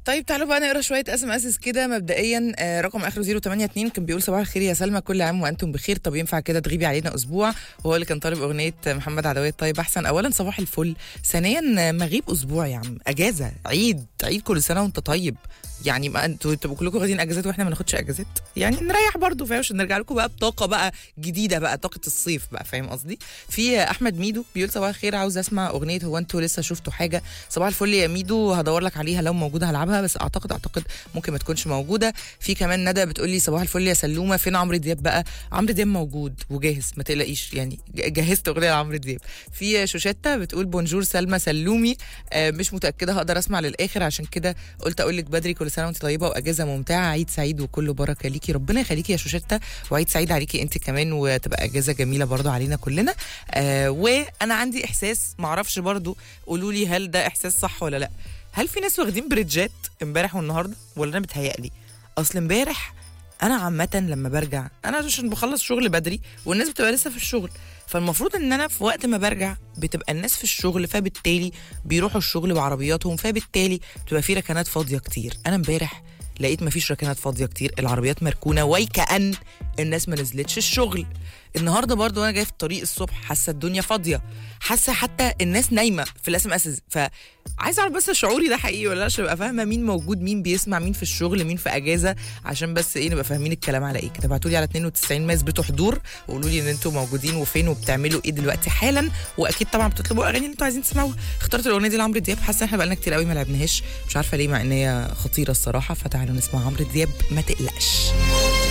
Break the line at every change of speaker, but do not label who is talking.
طيب تعالوا بقى نقرا شويه اس ام اس كده مبدئيا آه، رقم اخره 082 كان بيقول صباح الخير يا سلمى كل عام وانتم بخير طب ينفع كده تغيبي علينا اسبوع وهو اللي كان طالب اغنيه محمد عدويه طيب احسن اولا صباح الفل ثانيا آه، مغيب اسبوع يا عم اجازه عيد عيد كل سنه وانت طيب يعني ما انتوا تبقوا كلكم واخدين اجازات واحنا ما ناخدش اجازات يعني نريح برضه فاهم عشان نرجع لكم بقى بطاقه بقى جديده بقى طاقه الصيف بقى فاهم قصدي في احمد ميدو بيقول صباح الخير عاوز اسمع اغنيه هو انتوا لسه شفتوا حاجه صباح الفل يا ميدو هدور لك عليها لو موجوده هلعبها بس اعتقد اعتقد ممكن ما تكونش موجوده في كمان ندى بتقول لي صباح الفل يا سلومه فين عمرو دياب بقى عمرو دياب موجود وجاهز ما تقلقيش يعني ج- جهزت اغنيه لعمرو دياب في شوشتة بتقول بونجور سلمى سلومي آه، مش متاكده هقدر اسمع للاخر عشان كده قلت اقول لك بدري كل سنه وانت طيبه واجازه ممتعه عيد سعيد وكله بركه ليكي ربنا يخليكي يا شوشتة وعيد سعيد عليكي انت كمان وتبقى اجازه جميله برضو علينا كلنا آه وانا عندي احساس معرفش برضو قولوا لي هل ده احساس صح ولا لا هل في ناس واخدين بريدجات امبارح والنهارده ولا انا بتهيألي اصل امبارح انا عامه لما برجع انا عشان بخلص شغل بدري والناس بتبقى لسه في الشغل فالمفروض ان انا في وقت ما برجع بتبقى الناس في الشغل فبالتالي بيروحوا الشغل بعربياتهم فبالتالي بتبقى في ركنات فاضيه كتير انا امبارح لقيت مفيش ركنات فاضيه كتير العربيات مركونه ويكأن الناس ما نزلتش الشغل النهارده برضو وانا جاي في الطريق الصبح حاسه الدنيا فاضيه حاسه حتى الناس نايمه في الاس ام اس فعايز اعرف بس شعوري ده حقيقي ولا لا عشان ابقى فاهمه مين موجود مين بيسمع مين في الشغل مين في اجازه عشان بس ايه نبقى فاهمين الكلام على ايه كده ابعتوا لي على 92 ما يثبتوا حضور وقولوا لي ان انتوا موجودين وفين وبتعملوا ايه دلوقتي حالا واكيد طبعا بتطلبوا اغاني اللي انتوا عايزين تسمعوها اخترت الاغنيه دي لعمرو دياب حاسه احنا بقالنا كتير قوي ما لعبناهاش مش عارفه ليه مع ان هي خطيره الصراحه فتعالوا نسمع عمرو دياب ما تقلقش